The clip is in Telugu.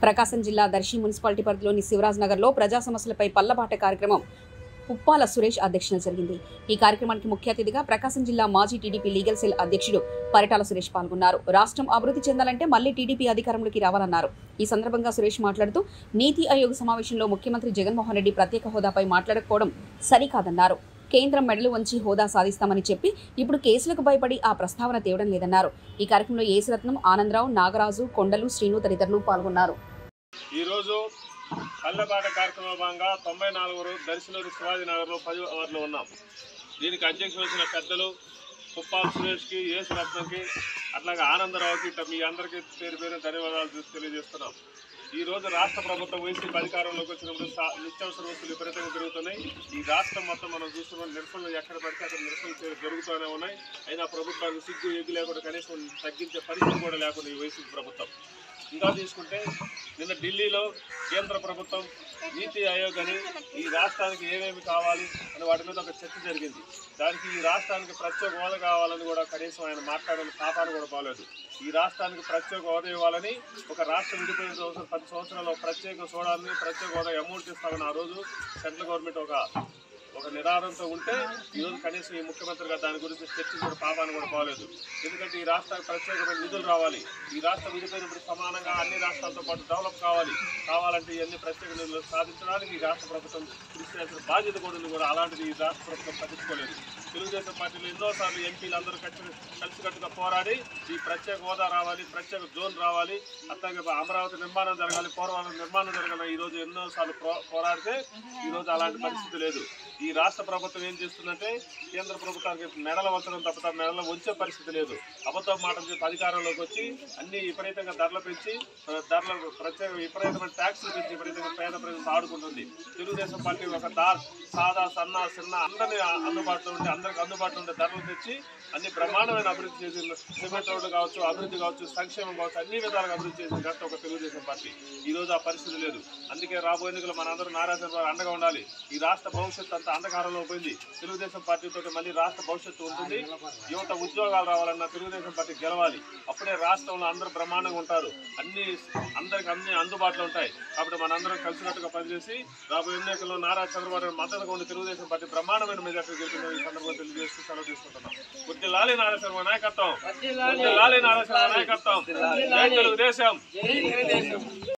ప్రకాశం జిల్లా దర్శి మున్సిపాలిటీ పరిధిలోని శివరాజ్ నగర్లో ప్రజా సమస్యలపై పల్లబాట కార్యక్రమం పుప్పాల సురేష్ అధ్యక్షతన జరిగింది ఈ కార్యక్రమానికి ముఖ్య అతిథిగా ప్రకాశం జిల్లా మాజీ టీడీపీ లీగల్ సెల్ అధ్యక్షుడు పరిటాల సురేష్ పాల్గొన్నారు రాష్ట్రం అభివృద్ధి చెందాలంటే మళ్లీ టీడీపీ అధికారంలోకి రావాలన్నారు ఈ సందర్భంగా సురేష్ మాట్లాడుతూ నీతి ఆయోగ్ సమావేశంలో ముఖ్యమంత్రి జగన్మోహన్ రెడ్డి ప్రత్యేక హోదాపై మాట్లాడకపోవడం సరికాదన్నారు కేంద్రం మెడలు వంచి హోదా సాధిస్తామని చెప్పి ఇప్పుడు కేసులకు భయపడి ఆ ప్రస్తావన తేవడం లేదన్నారు ఈ కార్యక్రమంలో ఏసురత్నం ఆనందరావు నాగరాజు కొండలు శ్రీను తదితరులు పాల్గొన్నారు ఈరోజు పల్లెబాట కార్యక్రమంలో భాగంగా తొంభై నాలుగు రోజు దర్శిలోని శివాజీ నగర్లో పది వారిలో ఉన్నాం దీనికి అధ్యక్షులు వచ్చిన పెద్దలు కుప్పాల సురేష్కి యేసు రత్నంకి అట్లాగే ఆనందరావుకి ఇట్లా మీ అందరికీ పేరు పేరు ధన్యవాదాలు తె- తెలియజేస్తున్నాం ఈ రోజు రాష్ట్ర ప్రభుత్వం వైసీపీ అధికారంలోకి వచ్చినప్పుడు సా- నిత్యావసర వస్తువులు విపరీతంగా పెరుగుతున్నాయి ఈ రాష్ట్రం మొత్తం మనం చూస్తున్నాం నిరసనలు ఎక్కడ పడితే అక్కడ నిరసనలు చే- జరుగుతూనే ఉన్నాయి అయినా ప్రభుత్వానికి సిగ్గు ఎగ్గు లేకుండా కనీసం తగ్గించే పరిస్థితి కూడా లేకుండా ఈ వైసీపీ ప్రభుత్వం ఇంకా తీసుకుంటే నిన్న ఢిల్లీలో కేంద్ర ప్రభుత్వం నీతి ఆయోగ్ అని ఈ రాష్ట్రానికి ఏమేమి కావాలి అని వాటి మీద ఒక చర్చ జరిగింది దానికి ఈ రాష్ట్రానికి ప్రత్యేక హోదా కావాలని కూడా కనీసం ఆయన మాట్లాడని పాపాను కూడా పోలేదు ఈ రాష్ట్రానికి ప్రత్యేక హోదా ఇవ్వాలని ఒక రాష్ట్రం విడిపోయిన సంవత్సరం పది సంవత్సరాల్లో ప్రత్యేక చూడాలని ప్రత్యేక హోదా అమౌంట్ ఇస్తామని ఆ రోజు సెంట్రల్ గవర్నమెంట్ ఒక ఒక నిరాదంతో ఉంటే ఈరోజు కనీసం ఈ ముఖ్యమంత్రి గారు దాని గురించి చర్చించిన పాపాన్ని కూడా పోలేదు ఎందుకంటే ఈ రాష్ట్రానికి ప్రత్యేకమైన నిధులు రావాలి ఈ రాష్ట్రం విడిపోయినప్పుడు సమానంగా అన్ని రాష్ట్రాలతో పాటు డెవలప్ కావాలి కావాలంటే ఇవన్నీ ప్రత్యేక నిధులు సాధించడానికి ఈ రాష్ట్ర ప్రభుత్వం కృషి చేయాల్సిన బాధ్యత కూడా ఉంది కూడా అలాంటిది ఈ రాష్ట్ర ప్రభుత్వం పట్టించుకోలేదు తెలుగుదేశం పార్టీలో ఎన్నోసార్లు ఎంపీలు అందరూ కలిసి కలిసికట్టుగా పోరాడి ఈ ప్రత్యేక హోదా రావాలి ప్రత్యేక జోన్ రావాలి అట్లాగే అమరావతి నిర్మాణం జరగాలి పోలవరం నిర్మాణం జరగాలి ఈ రోజు ఎన్నోసార్లు పో- పోరాడితే ఈ రోజు అలాంటి పరిస్థితి లేదు ఈ రాష్ట్ర ప్రభుత్వం ఏం చేస్తుందంటే కేంద్ర ప్రభుత్వానికి మెడల వంచడం తప్ప మెడల వంచే పరిస్థితి లేదు అబద్ధం మాటలు చెప్పి అధికారంలోకి వచ్చి అన్ని విపరీతంగా ధరలు పెంచి ఆ, ధరలు ప్రత్యేక విపరీతమైన ట్యాక్సులు పెంచి విపరీతంగా పేద ప్రజలు ఆడుకుంటుంది తెలుగుదేశం పార్టీ ఒక దా సాదా సన్న చిన్న అందరినీ అందుబాటులో ఉండి అందరికి అందుబాటులో ఉండే ధరలు తెచ్చి అన్ని బ్రహ్మాండమైన అభివృద్ధి చేసింది సిమెంట్ రోడ్డు కావచ్చు అభివృద్ధి కావచ్చు సంక్షేమం కావచ్చు అన్ని విధాలుగా అభివృద్ధి చేసిన గత ఒక తెలుగుదేశం పార్టీ ఈ రోజు ఆ పరిస్థితి లేదు అందుకే రాబోయే ఎన్నికలు మనందరూ నారా చంద్రబాబు అండగా ఉండాలి ఈ రాష్ట్ర భవిష్యత్తు అంతా అంధకారంలో పోయింది తెలుగుదేశం పార్టీతో మళ్ళీ రాష్ట్ర భవిష్యత్తు ఉంటుంది యువత ఉద్యోగాలు రావాలన్నా తెలుగుదేశం పార్టీ గెలవాలి అప్పుడే రాష్ట్రంలో అందరూ బ్రహ్మాండంగా ఉంటారు అన్ని అందరికి అన్ని అందుబాటులో ఉంటాయి కాబట్టి మనందరం కలిసినట్టుగా పనిచేసి రాబోయే ఎన్నికల్లో నారా చంద్రబాబు నాయుడు మద్దతుగా ఉండి తెలుగుదేశం పార్టీ బ్రహ్మాండమైన మెజార్టీ గెలుపుతున్న ఈ సందర్భంగా తెలియజేస్తూ సెలవు తీసుకుంటున్నాం గుర్తి లాలి నారా చంద్రబాబు నాయకత్వం గుర్తి లాలి నారా చంద్రబాబు నాయకత్వం జై తెలుగుదేశం